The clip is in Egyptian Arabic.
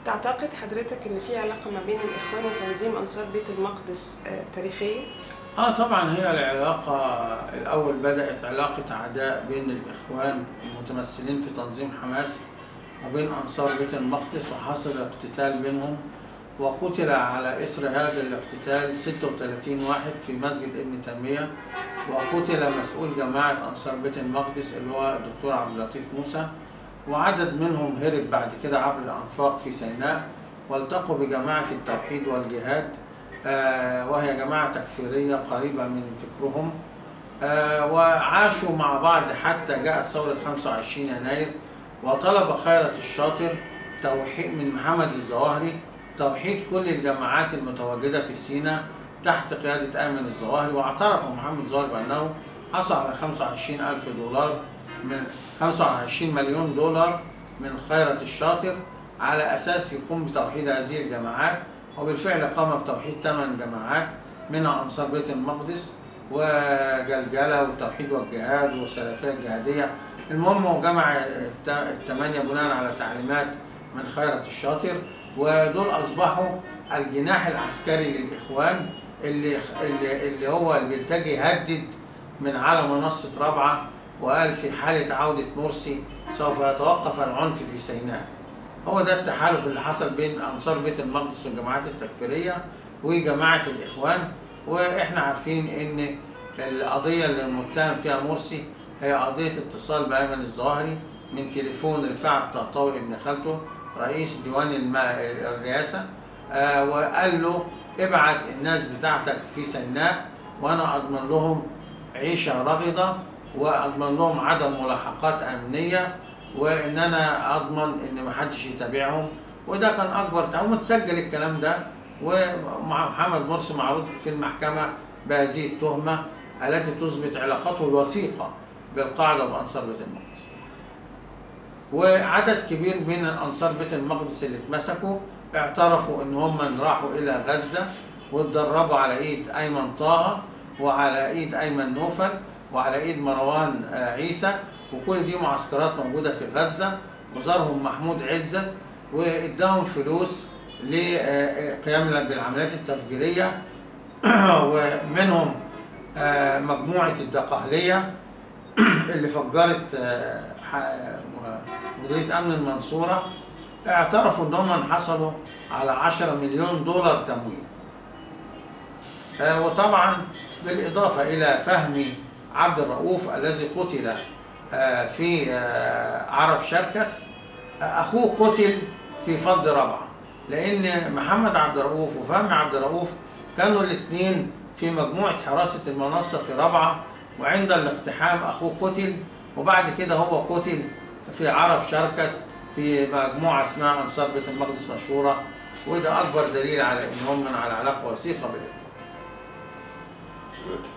تعتقد حضرتك ان في علاقه ما بين الاخوان وتنظيم انصار بيت المقدس آه، تاريخيه؟ اه طبعا هي العلاقة الأول بدأت علاقة عداء بين الإخوان المتمثلين في تنظيم حماس وبين أنصار بيت المقدس وحصل اقتتال بينهم وقتل على إثر هذا الاقتتال 36 واحد في مسجد ابن تيمية وقتل مسؤول جماعة أنصار بيت المقدس اللي هو الدكتور عبد اللطيف موسى وعدد منهم هرب بعد كده عبر الأنفاق في سيناء والتقوا بجماعة التوحيد والجهاد آه، وهي جماعة تكفيرية قريبة من فكرهم آه، وعاشوا مع بعض حتى جاءت ثورة 25 يناير وطلب خيرت الشاطر توحيد من محمد الظواهري توحيد كل الجماعات المتواجدة في سيناء تحت قيادة أيمن الظواهري واعترف محمد الظواهري بأنه حصل على 25 ألف دولار من 25 مليون دولار من خيرت الشاطر على أساس يقوم بتوحيد هذه الجماعات وبالفعل قام بتوحيد ثمان جماعات منها أنصار بيت المقدس وجلجلة والتوحيد والجهاد والسلفية الجهادية المهم هو جمع الت- الثمانية بناء على تعليمات من خيرت الشاطر ودول أصبحوا الجناح العسكري للإخوان اللي اللي, اللي هو اللي بيلتجي يهدد من على منصة رابعة وقال في حالة عودة مرسي سوف يتوقف العنف في سيناء هو ده التحالف اللي حصل بين انصار بيت المقدس والجماعات التكفيريه وجماعه الاخوان واحنا عارفين ان القضيه اللي متهم فيها مرسي هي قضيه اتصال بايمن الظاهري من تليفون رفاعه الطهطاوي ابن خالته رئيس ديوان الم- الرئاسه آه وقال له ابعت الناس بتاعتك في سيناء وانا اضمن لهم عيشه رغده واضمن لهم عدم ملاحقات امنيه وان انا اضمن ان ما حدش يتابعهم وده كان اكبر هم تسجل الكلام ده ومحمد مرسي معروض في المحكمه بهذه التهمه التي تثبت علاقته الوثيقه بالقاعده وبانصار بيت المقدس. وعدد كبير من انصار بيت المقدس اللي اتمسكوا اعترفوا ان هم راحوا الى غزه واتدربوا على ايد ايمن طه وعلى ايد ايمن نوفل وعلى ايد مروان آه، عيسى وكل دي معسكرات موجوده في غزه وزارهم محمود عزت واداهم فلوس لقيام بالعمليات التفجيريه ومنهم آه، مجموعه الدقهليه اللي فجرت آه، ح- مديريه امن المنصوره اعترفوا ان هم حصلوا على 10 مليون دولار تمويل آه، وطبعا بالاضافه الى فهمي عبد الرؤوف الذي قتل آه، في آه، عرب شركس آه، اخوه قتل في فض رابعه لان محمد عبد الرؤوف وفهمي عبد الرؤوف كانوا الاثنين في مجموعه حراسه المنصه في رابعه وعند الاقتحام اخوه قتل وبعد كده هو قتل في عرب شركس في مجموعه اسمها انصار بيت المقدس مشهوره وده اكبر دليل على ان هم على علاقه وثيقه بالاخوان